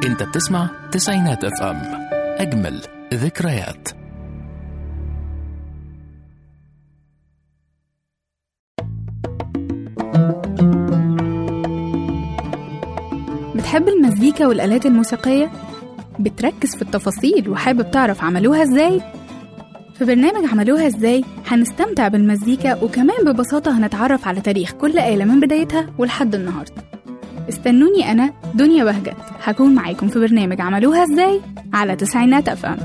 انت بتسمع تسعينات اف ام اجمل ذكريات بتحب المزيكا والآلات الموسيقية؟ بتركز في التفاصيل وحابب تعرف عملوها ازاي؟ في برنامج عملوها ازاي هنستمتع بالمزيكا وكمان ببساطة هنتعرف على تاريخ كل آلة من بدايتها ولحد النهاردة استنوني أنا دنيا بهجت هكون معاكم في برنامج عملوها ازاي على تسعينات أف أم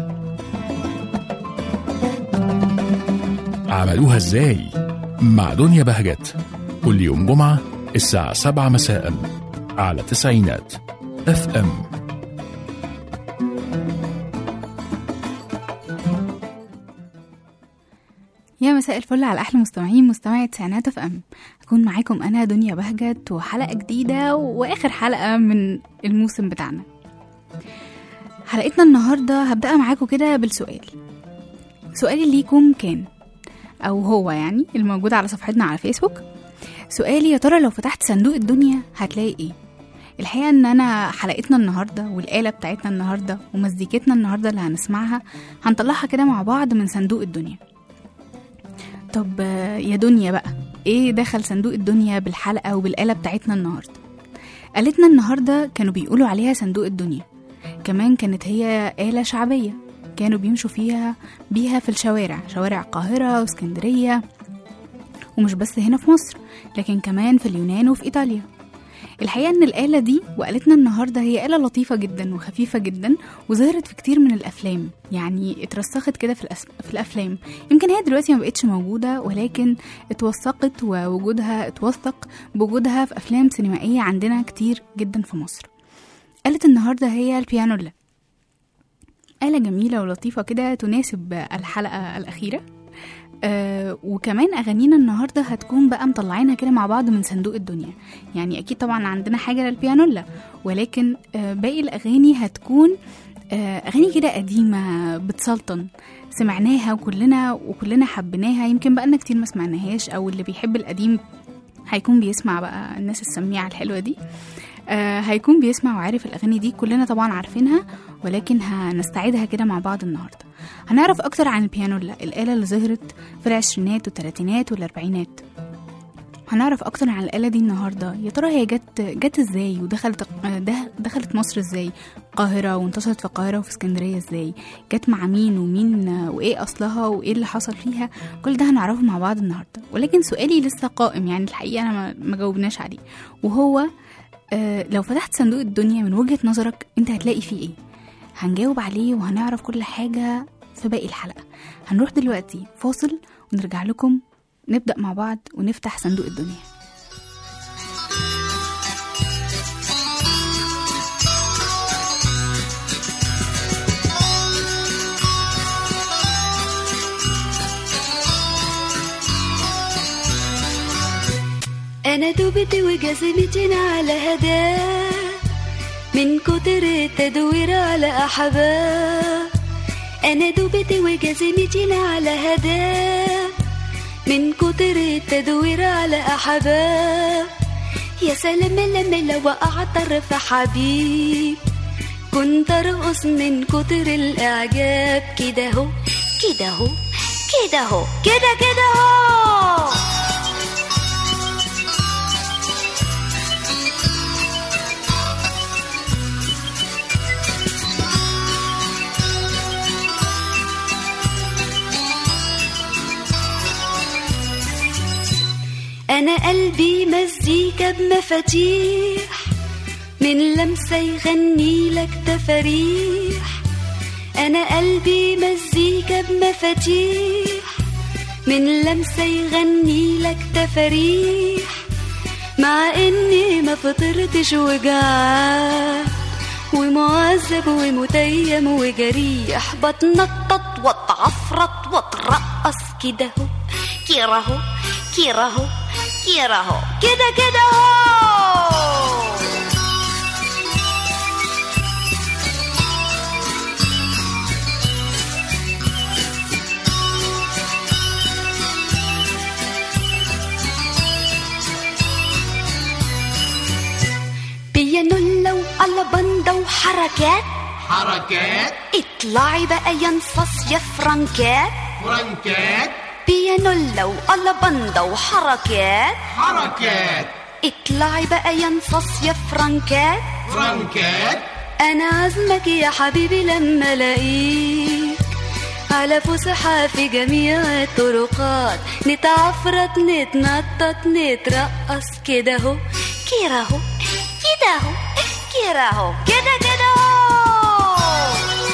عملوها ازاي مع دنيا بهجت كل يوم جمعة الساعة سبعة مساء على تسعينات اف ام يا مساء الفل على احلى مستمعين مستمعي تسعينات اف ام هكون معاكم انا دنيا بهجت وحلقه جديده واخر حلقه من الموسم بتاعنا حلقتنا النهارده هبدأ معاكم كده بالسؤال سؤالي ليكم كان او هو يعني الموجود على صفحتنا على فيسبوك سؤالي يا ترى لو فتحت صندوق الدنيا هتلاقي ايه الحقيقه ان انا حلقتنا النهارده والاله بتاعتنا النهارده ومزيكتنا النهارده اللي هنسمعها هنطلعها كده مع بعض من صندوق الدنيا طب آه، يا دنيا بقى ايه دخل صندوق الدنيا بالحلقه وبالاله بتاعتنا النهارده آلتنا النهارده كانوا بيقولوا عليها صندوق الدنيا كمان كانت هي آلة شعبية كانوا بيمشوا فيها بيها في الشوارع شوارع القاهرة واسكندرية ومش بس هنا في مصر لكن كمان في اليونان وفي إيطاليا الحقيقة إن الآلة دي وآلتنا النهاردة هي آلة لطيفة جدا وخفيفة جدا وظهرت في كتير من الأفلام يعني اترسخت كده في, الأس... في الأفلام يمكن هي دلوقتي ما بقتش موجودة ولكن اتوثقت ووجودها اتوثق بوجودها في أفلام سينمائية عندنا كتير جدا في مصر آلة النهاردة هي البيانولا آلة جميلة ولطيفة كده تناسب الحلقة الأخيرة آه وكمان أغانينا النهاردة هتكون بقى مطلعينها كده مع بعض من صندوق الدنيا يعني أكيد طبعا عندنا حاجة للبيانولا ولكن آه باقي الأغاني هتكون آه أغاني كده قديمة بتسلطن سمعناها وكلنا وكلنا حبيناها يمكن بقالنا كتير ما سمعناهاش أو اللي بيحب القديم هيكون بيسمع بقى الناس السميعة الحلوة دي آه هيكون بيسمع وعارف الأغاني دي كلنا طبعا عارفينها ولكن هنستعيدها كده مع بعض النهاردة هنعرف أكتر عن البيانولا الآلة اللي ظهرت في العشرينات والتلاتينات والأربعينات هنعرف أكتر عن الآلة دي النهاردة يا ترى هي جت جت ازاي ودخلت آه، ده دخلت مصر ازاي القاهرة وانتشرت في القاهرة وفي اسكندرية ازاي جت مع مين ومين آه، وايه أصلها وايه اللي حصل فيها كل ده هنعرفه مع بعض النهاردة ولكن سؤالي لسه قائم يعني الحقيقة أنا ما- ما جاوبناش عليه وهو آه، لو فتحت صندوق الدنيا من وجهة نظرك انت هتلاقي فيه ايه هنجاوب عليه وهنعرف كل حاجة في باقي الحلقة هنروح دلوقتي فاصل ونرجع لكم نبدأ مع بعض ونفتح صندوق الدنيا أنا دبت وجزمتي على هداه من كتر التدوير على أحباب أنا دبت وجزمتي على هداه من كتر التدوير على أحباب يا سلام لما لو أعترف حبيب كنت أرقص من كتر الإعجاب كده هو كده هو كده هو كده كده هو أنا قلبي مزيكا بمفاتيح من لمسة يغني لك تفاريح أنا قلبي مزيكا بمفاتيح من لمسة يغني لك تفاريح مع إني ما فطرتش وجعان ومعذب ومتيم وجريح بتنطط واتعفرط واترقص كده هو كده هو كده هو كده هو كده كده هو بيانولا وعلى بندا وحركات حركات اطلعي بقى ينصص يا فرنكات فرنكات بيانولا وقلبندا وحركات حركات اطلعي بقى ينصص يا فرنكات فرنكات انا عازمك يا حبيبي لما الاقيك على فسحة في جميع الطرقات نتعفرت نتنطط نترقص كده اهو كده اهو كده اهو كده اهو كده كده اهو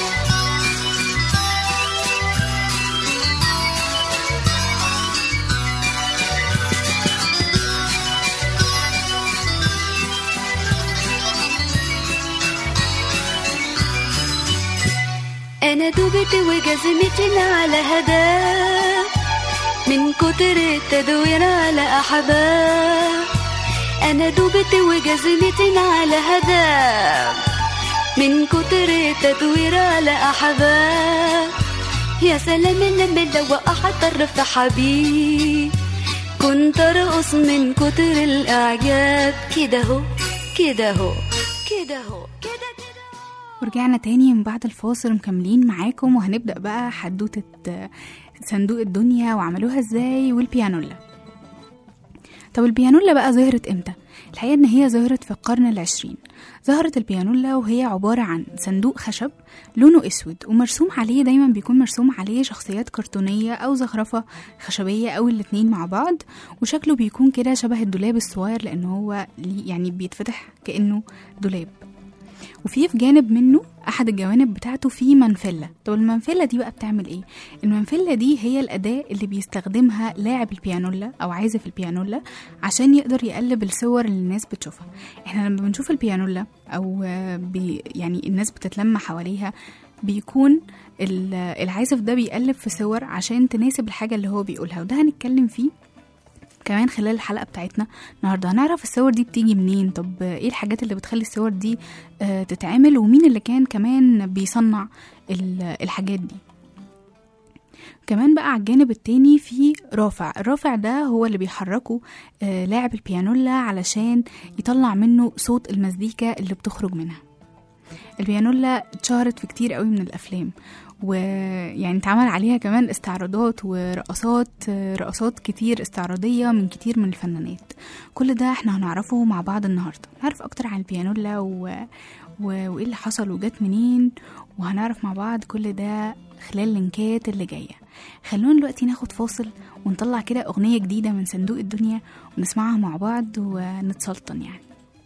انا دبت وجزمتي على هداه من كتر التدوير على احباب انا دبت وجزمتي على هداه من كتر التدوير على احباب يا سلام لما لو احضر في حبيب كنت ارقص من كتر الاعجاب كده اهو كده اهو كده اهو كده كده ورجعنا تاني من بعد الفاصل مكملين معاكم وهنبدأ بقى حدوتة آه، صندوق الدنيا وعملوها ازاي والبيانولا طب البيانولا بقى ظهرت امتى؟ الحقيقة ان هي ظهرت في القرن العشرين ظهرت البيانولا وهي عبارة عن صندوق خشب لونه اسود ومرسوم عليه دايما بيكون مرسوم عليه شخصيات كرتونية او زخرفة خشبية او الاتنين مع بعض وشكله بيكون كده شبه الدولاب الصغير لان هو ليه- يعني بيتفتح كأنه دولاب وفي في جانب منه احد الجوانب بتاعته في منفله طب المنفله دي بقى بتعمل ايه المنفله دي هي الاداه اللي بيستخدمها لاعب البيانولا او عازف البيانولا عشان يقدر يقلب الصور اللي الناس بتشوفها احنا لما بنشوف البيانولا او آه، بي يعني الناس بتتلم حواليها بيكون ال- العازف ده بيقلب في صور عشان تناسب الحاجه اللي هو بيقولها وده هنتكلم فيه كمان خلال الحلقة بتاعتنا النهاردة هنعرف الصور دي بتيجي منين طب ايه الحاجات اللي بتخلي الصور دي آه، تتعمل ومين اللي كان كمان بيصنع ال- الحاجات دي كمان بقى على الجانب التاني في رافع الرافع ده هو اللي بيحركه آه، لاعب البيانولا علشان يطلع منه صوت المزيكا اللي بتخرج منها البيانولا اتشهرت في كتير قوي من الافلام ويعني اتعمل عليها كمان استعراضات ورقصات رقصات كتير استعراضية من كتير من الفنانات كل ده احنا هنعرفه مع بعض النهاردة نعرف اكتر عن البيانولا و... و... وايه اللي حصل وجات منين وهنعرف مع بعض كل ده خلال اللينكات اللي جاية خلونا دلوقتي ناخد فاصل ونطلع كده أغنية جديدة من صندوق الدنيا ونسمعها مع بعض ونتسلطن يعني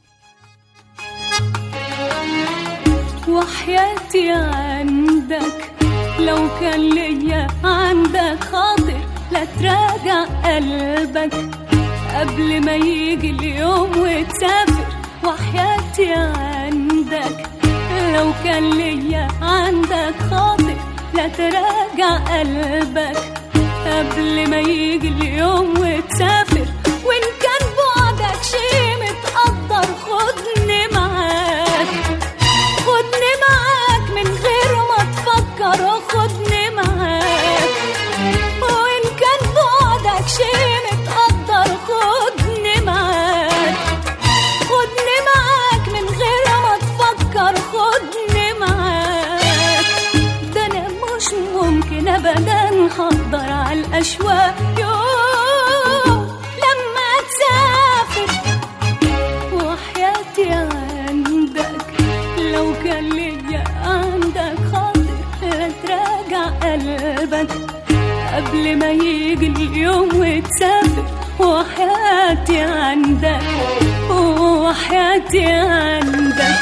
وحياتي عندك لو كان ليا عندك خاطر لا تراجع قلبك قبل ما يجي اليوم وتسافر وحياتي عندك لو كان ليا عندك خاطر لا تراجع قلبك قبل ما يجي اليوم وتسافر وان كان بعدك شي متقدر خدني معاك خدني معاك من غير ما تفكر خدني معاك وإن كان بعدك شي متقدر خدني معاك خدني معاك من غير ما تفكر خدني معاك ده أنا مش ممكن أبدا هقدر على الأشواق يوم لما تسافر وحياتي عندك لو كان ليا عندك خاطر لا تراجع قلبك قبل ما يجي اليوم وتسافر وحياتي عندك وحياتي عندك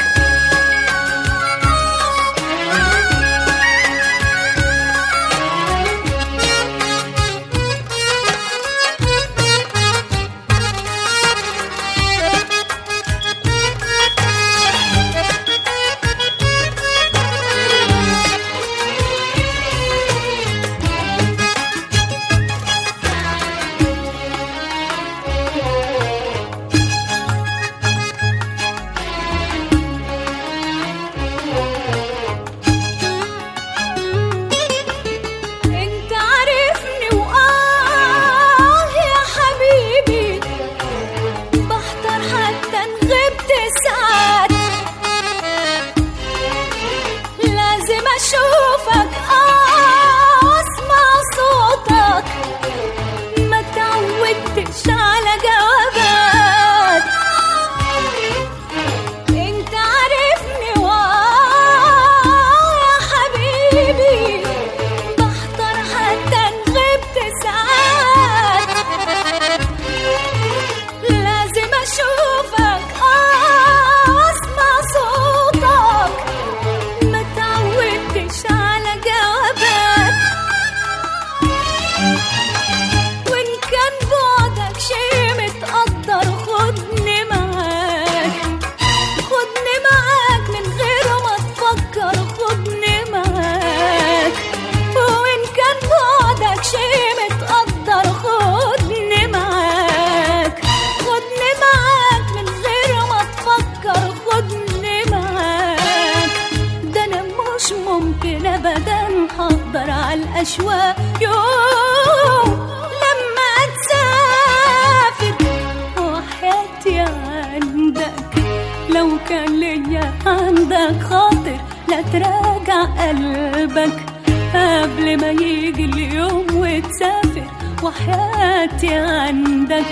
أشواق يوم لما تسافر وحياتي عندك لو كان ليا عندك خاطر لا تراجع قلبك قبل ما يجي اليوم وتسافر وحياتي عندك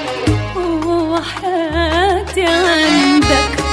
وحياتي عندك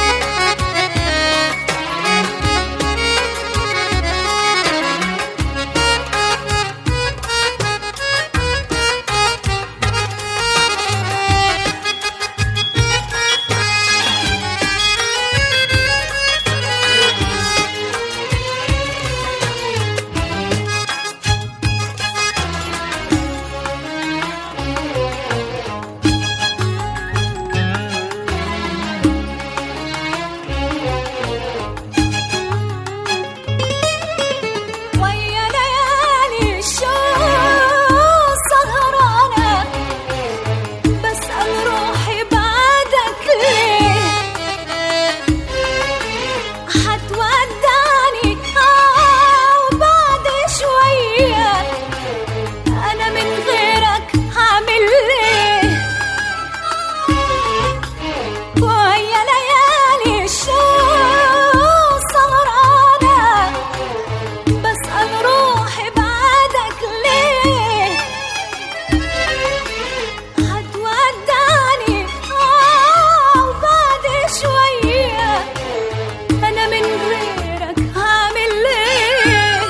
ويا ليالي الشوق سهرانة بسأل روحي بعدك ليه حتودعني آه بعد شوية أنا من غيرك هعمل ليه ويا ليالي الشوق سهرانة بسأل روحي بعدك ليه هتودعني آه وبعد شوية أنا من غيرك هعمل ليه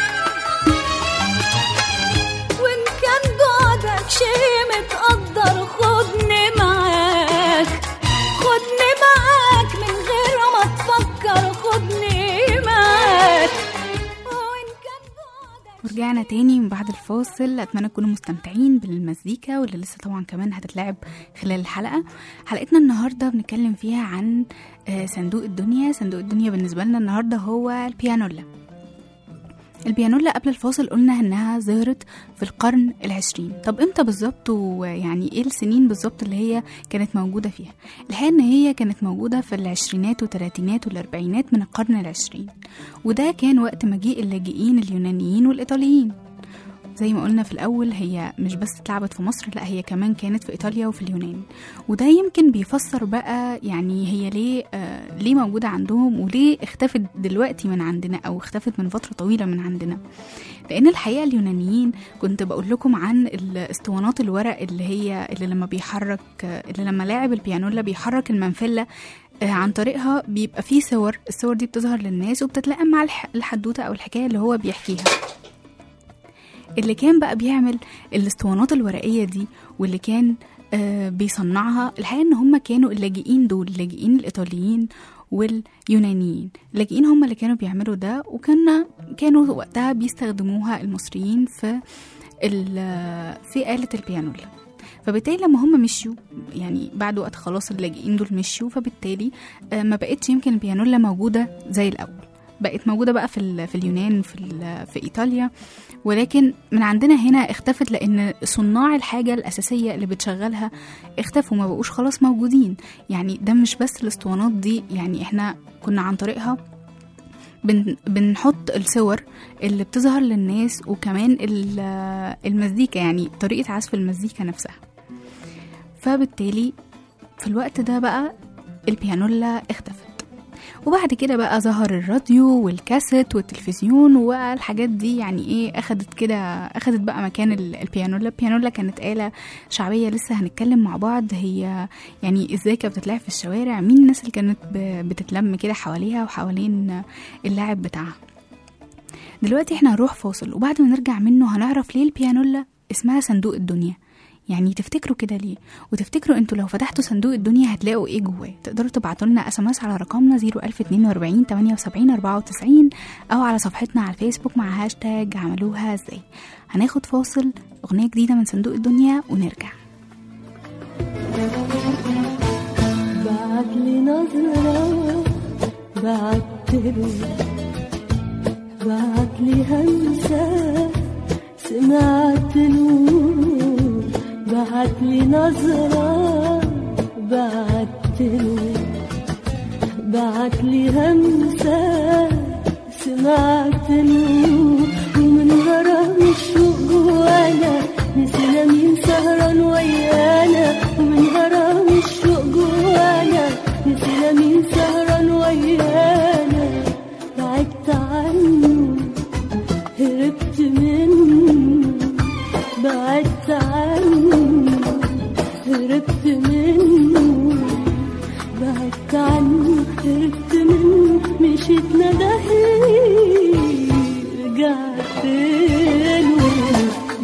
وإن كان بعدك شي متقدر خدني معاك خدني معاك من غير ما تفكر خدني معاك وإن كان بعدك ورجعنا تاني من بعد الفاصل اتمنى تكونوا مستمتعين بالمزيكا واللي لسه طبعا كمان هتتلعب خلال الحلقه حلقتنا النهارده بنتكلم فيها عن آه، صندوق الدنيا صندوق الدنيا بالنسبه لنا النهارده هو البيانولا البيانولا قبل الفاصل قلنا انها ظهرت في القرن العشرين طب امتى بالظبط ويعني ايه السنين بالظبط اللي هي كانت موجوده فيها الحقيقه ان هي كانت موجوده في العشرينات والثلاثينات والاربعينات من القرن العشرين وده كان وقت مجيء اللاجئين اليونانيين والايطاليين زي ما قلنا في الأول هي مش بس اتلعبت في مصر لا هي كمان كانت في إيطاليا وفي اليونان وده يمكن بيفسر بقى يعني هي ليه آه ليه موجودة عندهم وليه اختفت دلوقتي من عندنا أو اختفت من فترة طويلة من عندنا لأن الحقيقة اليونانيين كنت بقول لكم عن الاسطوانات الورق اللي هي اللي لما بيحرك آه، اللي لما لاعب البيانولا بيحرك المنفلة آه، عن طريقها بيبقى فيه صور الصور دي بتظهر للناس وبتتلائم مع الح- الحدوتة أو الحكاية اللي هو بيحكيها اللي كان بقى بيعمل الاسطوانات الورقية دي واللي كان آه بيصنعها الحقيقة ان هم كانوا اللاجئين دول اللاجئين الايطاليين واليونانيين اللاجئين هم اللي كانوا بيعملوا ده وكنا كانوا وقتها بيستخدموها المصريين في ال- في آلة البيانولا فبالتالي لما هم مشيوا يعني بعد وقت خلاص اللاجئين دول مشيوا فبالتالي آه، ما بقتش يمكن البيانولا موجودة زي الأول بقت موجودة بقى في, ال- في اليونان في, ال- في إيطاليا ولكن من عندنا هنا اختفت لأن صناع الحاجة الأساسية اللي بتشغلها اختفوا ما بقوش خلاص موجودين يعني ده مش بس الاسطوانات دي يعني احنا كنا عن طريقها بن بنحط الصور اللي بتظهر للناس وكمان ال- المزيكا يعني طريقة عزف المزيكا نفسها فبالتالي في الوقت ده بقى البيانولا اختفت وبعد كده بقى ظهر الراديو والكاسيت والتلفزيون والحاجات دي يعني ايه اخدت كده اخدت بقى مكان ال- البيانولا البيانولا كانت آلة شعبية لسه هنتكلم مع بعض هي يعني ازاي كانت بتتلعب في الشوارع مين الناس اللي كانت ب- بتتلم كده حواليها وحوالين اللاعب بتاعها دلوقتي احنا هنروح فاصل وبعد ما نرجع منه هنعرف ليه البيانولا اسمها صندوق الدنيا يعني تفتكروا كده ليه وتفتكروا انتوا لو فتحتوا صندوق الدنيا هتلاقوا ايه جواه تقدروا تبعتوا لنا اس ام اس على رقمنا 01042 78 94 او على صفحتنا على الفيسبوك مع هاشتاج عملوها ازاي هناخد فاصل اغنيه جديده من صندوق الدنيا ونرجع بعت لي نظرة بعت له بعت لي همسة سمعت له بعت لي نظرة بعت له بعت لي همسة سمعت له ومن غرام شو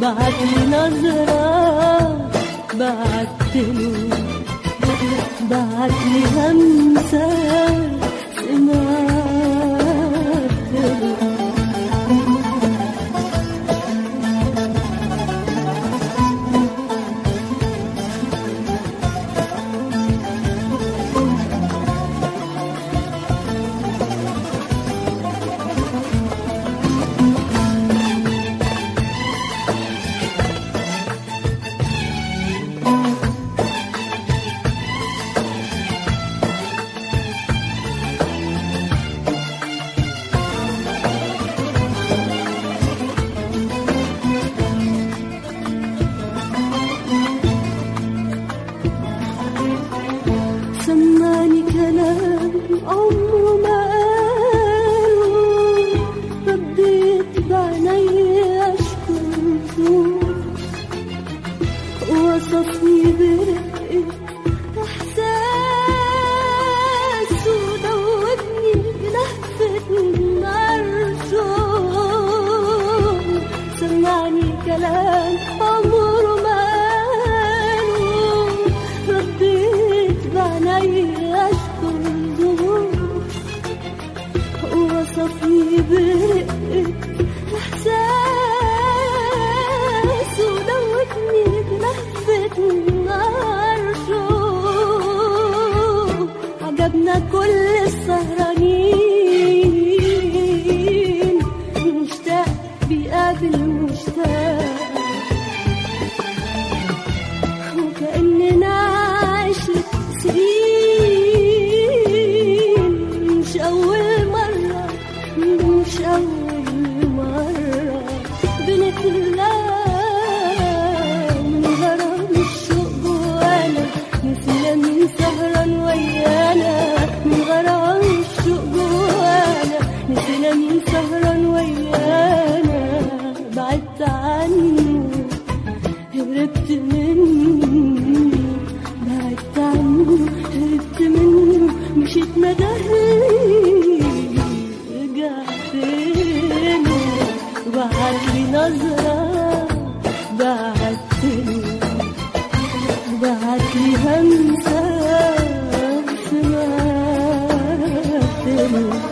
بعتلي نظرة بعتله بعتلي همسة سمعتله سمعني كلام عمره ما قاله رديت بعيني اشكره وصفني برقة احساس ودوبني بلهفة عرشه سمعني كلام عمره ما قاله رديت بعيني اشكر ظهور وصفني برقة احساس ودوتني بلهفة عرشه عجبنا كل السهرانين مشتاق بيقابل مشتاق وكأننا عشرة سنين مش أول مرة مش أول مرة بنتلاقى من غرام الشوق جوانا نسينا مين سهران ويانا من غرام الشوق جوانا نسينا مين سهران ويانا بعدت عنه هربت منه بعدت عنه هربت منه مشيت مدهي رجعت له بعتلي نظرة بعتله بعتلي همسة سمعتله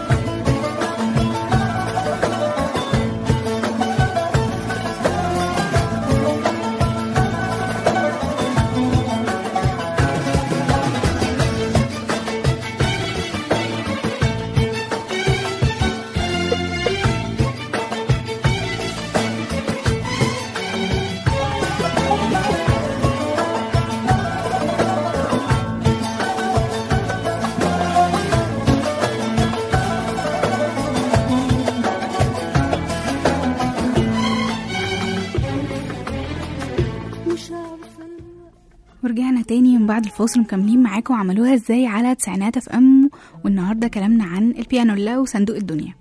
مش عارفة ورجعنا تاني من بعد الفاصل مكملين معاكم عملوها ازاي على تسعينات اف ام والنهارده كلامنا عن البيانولا وصندوق الدنيا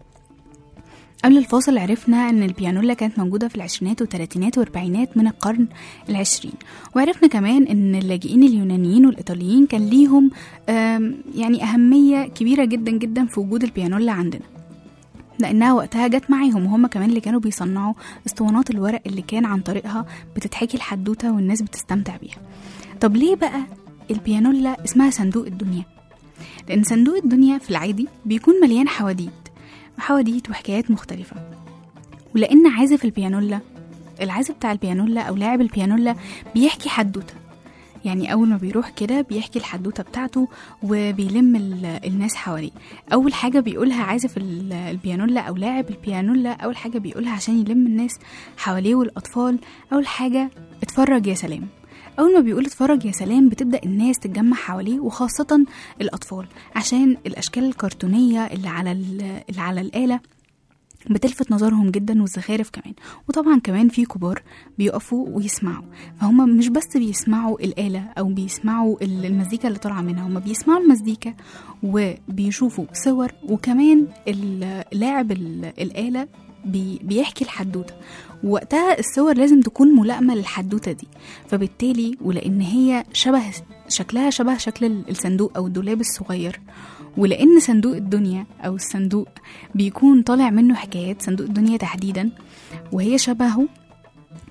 قبل الفاصل عرفنا ان البيانولا كانت موجودة في العشرينات والثلاثينات والاربعينات من القرن العشرين وعرفنا كمان ان اللاجئين اليونانيين والايطاليين كان ليهم آم، يعني اهمية كبيرة جدا جدا في وجود البيانولا عندنا لانها وقتها جت معاهم وهم كمان اللي كانوا بيصنعوا اسطوانات الورق اللي كان عن طريقها بتتحكي الحدوته والناس بتستمتع بيها طب ليه بقى البيانولا اسمها صندوق الدنيا لان صندوق الدنيا في العادي بيكون مليان حواديت حواديت وحكايات مختلفه ولان عازف البيانولا العازف بتاع البيانولا او لاعب البيانولا بيحكي حدوته يعني اول ما بيروح كده بيحكي الحدوته بتاعته وبيلم ال- الناس حواليه اول حاجه بيقولها عازف ال- البيانولا او لاعب البيانولا اول حاجه بيقولها عشان يلم الناس حواليه والاطفال اول حاجه اتفرج يا سلام اول ما بيقول اتفرج يا سلام بتبدا الناس تتجمع حواليه وخاصه الاطفال عشان الاشكال الكرتونيه اللي على ال- اللي على الاله بتلفت نظرهم جدا والزخارف كمان وطبعا كمان في كبار بيقفوا ويسمعوا فهم مش بس بيسمعوا الآلة أو بيسمعوا ال- المزيكا اللي طالعة منها هم بيسمعوا المزيكا وبيشوفوا صور وكمان ال- لاعب ال- الآلة بي بيحكي الحدوتة وقتها الصور لازم تكون ملائمة للحدوتة دي فبالتالي ولأن هي شبه شكلها شبه شكل ال- الصندوق أو الدولاب الصغير ولأن صندوق الدنيا أو الصندوق بيكون طالع منه حكايات صندوق الدنيا تحديدا وهي شبهه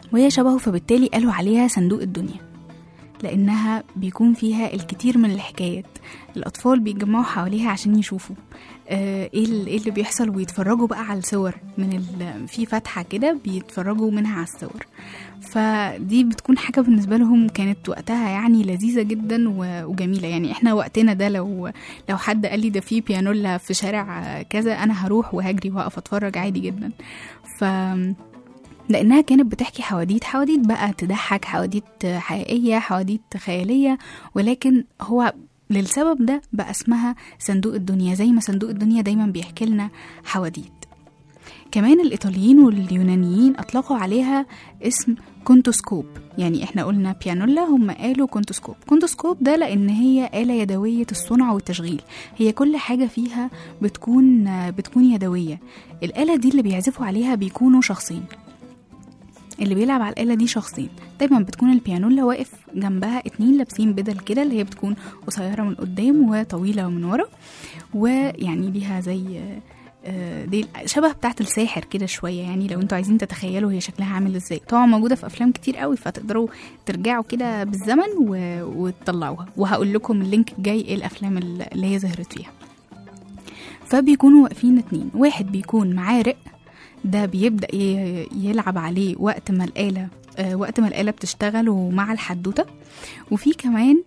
وهي شبهه فبالتالي قالوا عليها صندوق الدنيا لأنها بيكون فيها الكتير من الحكايات الأطفال بيتجمعوا حواليها عشان يشوفوا آه، ايه ال- إيه اللي بيحصل ويتفرجوا بقى على الصور من ال... في فتحة كده بيتفرجوا منها على الصور فدي بتكون حاجة بالنسبة لهم كانت وقتها يعني لذيذة جدا و- وجميلة يعني احنا وقتنا ده لو لو حد قال لي ده في بيانولا في شارع كذا انا هروح وهجري واقف اتفرج عادي جدا ف لانها كانت بتحكي حواديت حواديت بقى تضحك حواديت حقيقيه حواديت خياليه ولكن هو للسبب ده بقى اسمها صندوق الدنيا زي ما صندوق الدنيا دايما بيحكي لنا حواديت كمان الإيطاليين واليونانيين أطلقوا عليها اسم كونتوسكوب يعني احنا قلنا بيانولا هم قالوا كونتوسكوب كونتوسكوب ده لأن هي آلة يدوية الصنع والتشغيل هي كل حاجة فيها بتكون بتكون يدوية الآلة دي اللي بيعزفوا عليها بيكونوا شخصين اللي بيلعب على الآلة دي شخصين دايما بتكون البيانولا واقف جنبها اتنين لابسين بدل كده اللي هي بتكون قصيرة من قدام وطويلة من ورا ويعني ليها زي آه، دي شبه بتاعة الساحر كده شوية يعني لو انتوا عايزين تتخيلوا هي شكلها عامل ازاي طبعا موجودة في أفلام كتير قوي فتقدروا ترجعوا كده بالزمن و... وتطلعوها وهقول لكم اللينك الجاي ايه الأفلام اللي هي ظهرت فيها فبيكونوا واقفين اتنين واحد بيكون معاه رق ده بيبدأ ي- يلعب عليه وقت ما الآلة آه، وقت ما الآلة بتشتغل ومع الحدوتة وفي كمان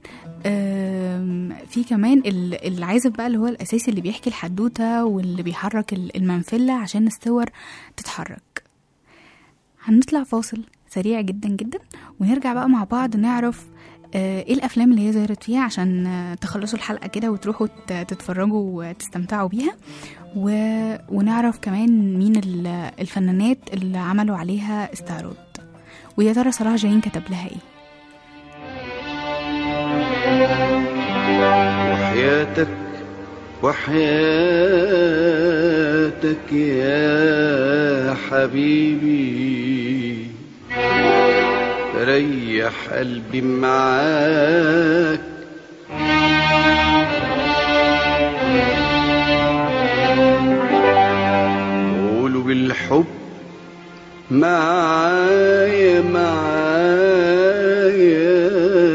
آم، في كمان ال- العازف بقى اللي هو الأساسي اللي بيحكي الحدوتة واللي بيحرك ال- المنفلة عشان الصور تتحرك هنطلع فاصل سريع جدا جدا ونرجع بقى مع بعض نعرف آه، ايه الافلام اللي هي ظهرت فيها عشان آه، تخلصوا الحلقه كده وتروحوا ت- تتفرجوا وتستمتعوا بيها و... ونعرف كمان مين ال- الفنانات اللي عملوا عليها استعراض ويا ترى صلاح جاهين كتب لها ايه وحياتك وحياتك يا حبيبي ريح قلبي معاك قولوا بالحب معايا معايا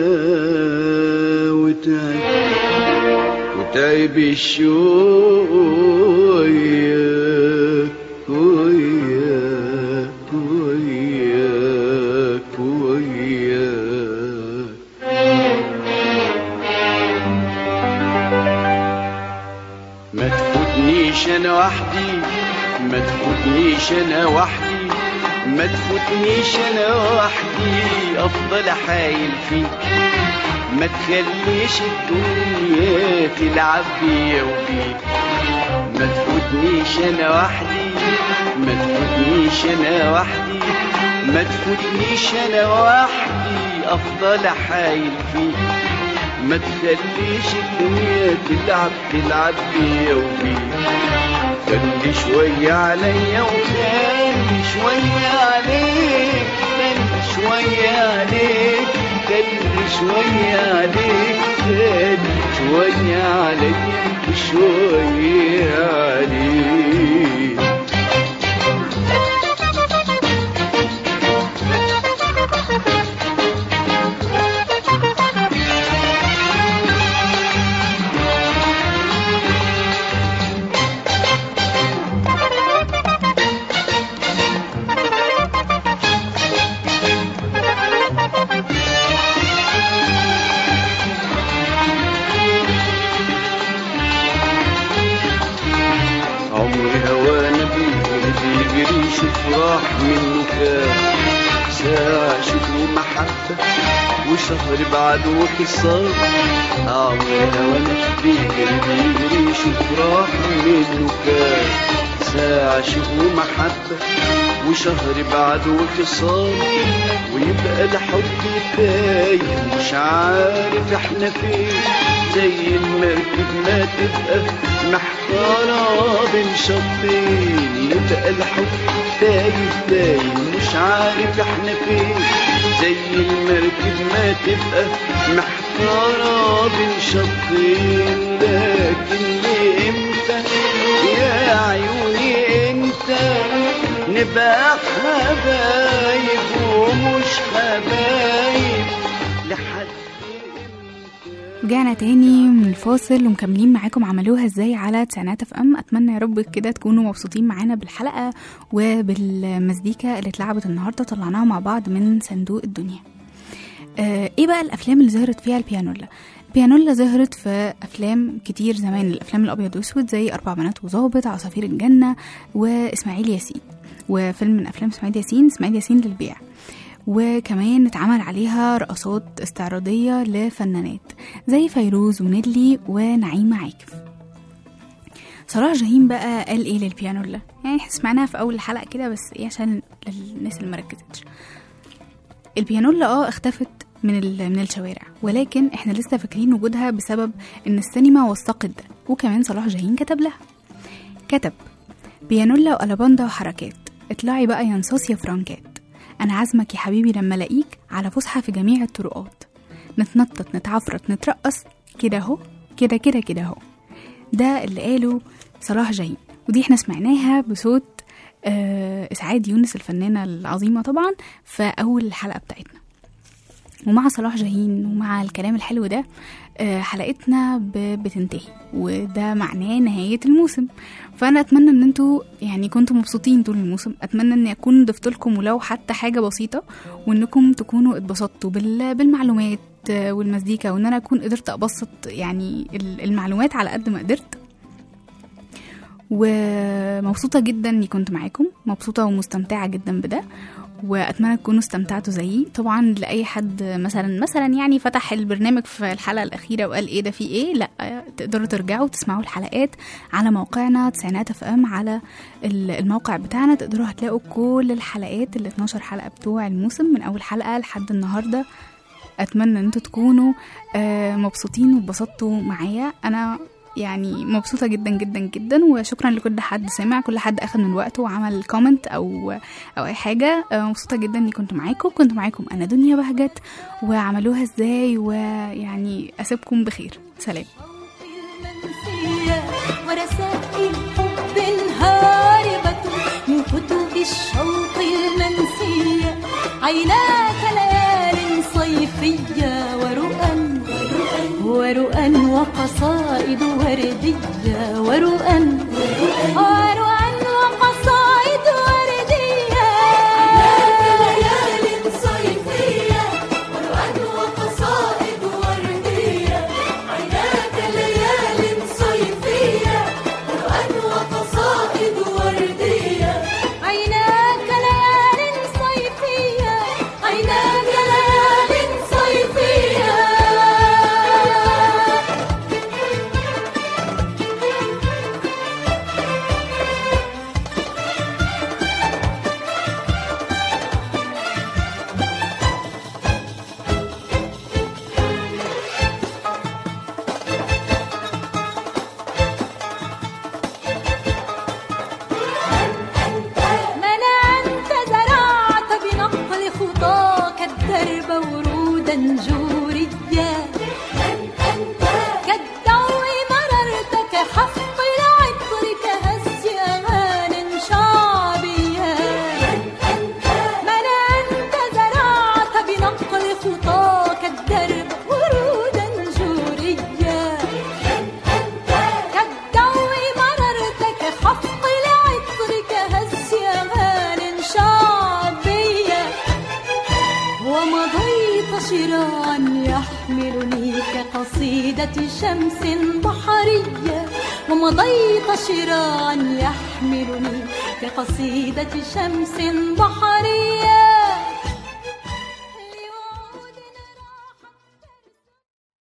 وتعب وتعب الشوق وياك وياك وياك وياك ما تفوتنيش انا وحدي ما تفوتنيش انا وحدي ما تفوتنيش انا وحدي افضل حايل فيك ما تخليش الدنيا تلعب بيا وبيك ما تفوتنيش انا وحدي ما تفوتنيش انا وحدي ما تفوتنيش انا وحدي افضل حايل فيك ما تخليش الدنيا تلعب تلعب بيا وبيك خلي شوية عليا وخلي شوية عليك خلي شوية عليك خلي شوية عليك خلي شوية عليك وشوية عليك عمري هوانا بيجري بيجري شوف راح منه كام ساعة شكر محبة وشهر بعد وخصام عمري هوانا بيجري بيجري شوف راح منه كام ساعة شكر محبة وشهر بعد وخصام ويبقى الحب تايه مش عارف احنا فين زي المركب ما تبقى محتارة بين شطين يبقى الحب تايه تايه مش عارف احنا فين زي المركب ما تبقى محتارة بين شطين لكن لإمتى يا عيوني انت نبقى حبايب وما مش حبايب لحد رجعنا تاني من الفاصل ومكملين معاكم عملوها ازاي على تسعينات اف ام اتمنى يا رب كده تكونوا مبسوطين معانا بالحلقه وبالمزيكا اللي اتلعبت النهارده طلعناها مع بعض من صندوق الدنيا آه ايه بقى الافلام اللي ظهرت فيها البيانولا البيانولا ظهرت في افلام كتير زمان الافلام الابيض واسود زي اربع بنات وظابط عصافير الجنه واسماعيل ياسين وفيلم من افلام اسماعيل ياسين اسماعيل ياسين للبيع وكمان اتعمل عليها رقصات استعراضية لفنانات زي فيروز ونيلي ونعيمة عاكف صلاح جاهين بقى قال ايه للبيانولا يعني احنا سمعناها في اول الحلقة كده بس ايه عشان للناس اللي مركزتش البيانولا اه اختفت من ال- من الشوارع ولكن احنا لسه فاكرين وجودها بسبب ان السينما وثقت ده وكمان صلاح جاهين كتب لها كتب بيانولا وألاباندا وحركات اطلعي بقى يا نصاص يا فرانكات انا عازمك يا حبيبي لما الاقيك على فسحه في جميع الطرقات نتنطط نتعفرت نترقص كده اهو كده كده كده اهو ده اللي قاله صلاح جاهين ودي احنا سمعناها بصوت آه اسعاد يونس الفنانه العظيمه طبعا في اول الحلقه بتاعتنا ومع صلاح جاهين ومع الكلام الحلو ده آه، حلقتنا ب- بتنتهي وده معناه نهاية الموسم فأنا أتمنى إن انتوا يعني كنتوا مبسوطين طول الموسم أتمنى إني أكون ضفت لكم ولو حتى حاجة بسيطة وإنكم تكونوا اتبسطتوا بال- بالمعلومات آه، والمزيكا وإن أنا أكون قدرت أبسط يعني ال- المعلومات على قد ما قدرت ومبسوطة جدا إني كنت معاكم مبسوطة ومستمتعة جدا بده واتمنى تكونوا استمتعتوا زيي طبعا لاي حد مثلا مثلا يعني فتح البرنامج في الحلقه الاخيره وقال ايه ده في ايه لا تقدروا ترجعوا تسمعوا الحلقات على موقعنا تسعينات اف ام على ال- الموقع بتاعنا تقدروا هتلاقوا كل الحلقات ال 12 حلقه بتوع الموسم من اول حلقه لحد النهارده اتمنى ان انتوا تكونوا آه، مبسوطين واتبسطتوا معايا انا يعني مبسوطة جدا جدا جدا وشكرا لكل حد سمع كل حد اخد من وقته وعمل كومنت او او اي حاجة آه، مبسوطة جدا اني كنت معاكم كنت معاكم انا دنيا بهجت وعملوها ازاي ويعني اسيبكم بخير سلام المنسية ورسائل حب هاربة من كتب الشوق المنسية عيناك ليال صيفية ورؤى ورؤى وقصائد وردية ورؤى ورؤى وقصائد وردية ليال صيفية ورؤى وقصائد وردية عيناك ليال صيفية ورؤى وقصائد وردية عيناك ليال صيفية عيناك ليال صيفية منع أنت زرعت بنقل خطاك الدرب ورودا جوريا كالدو مررت كحفظ العطر كهز أغان شعبية منع أنت زرعت بنقل خطاك الدرب ورودا جوريا كالدو مررت كحفظ العطر كهز أغان شعبية ومضيت شراعا يحملني كقصيدة شمس بحرية ومضيت شراعا يحملني كقصيدة شمس بحرية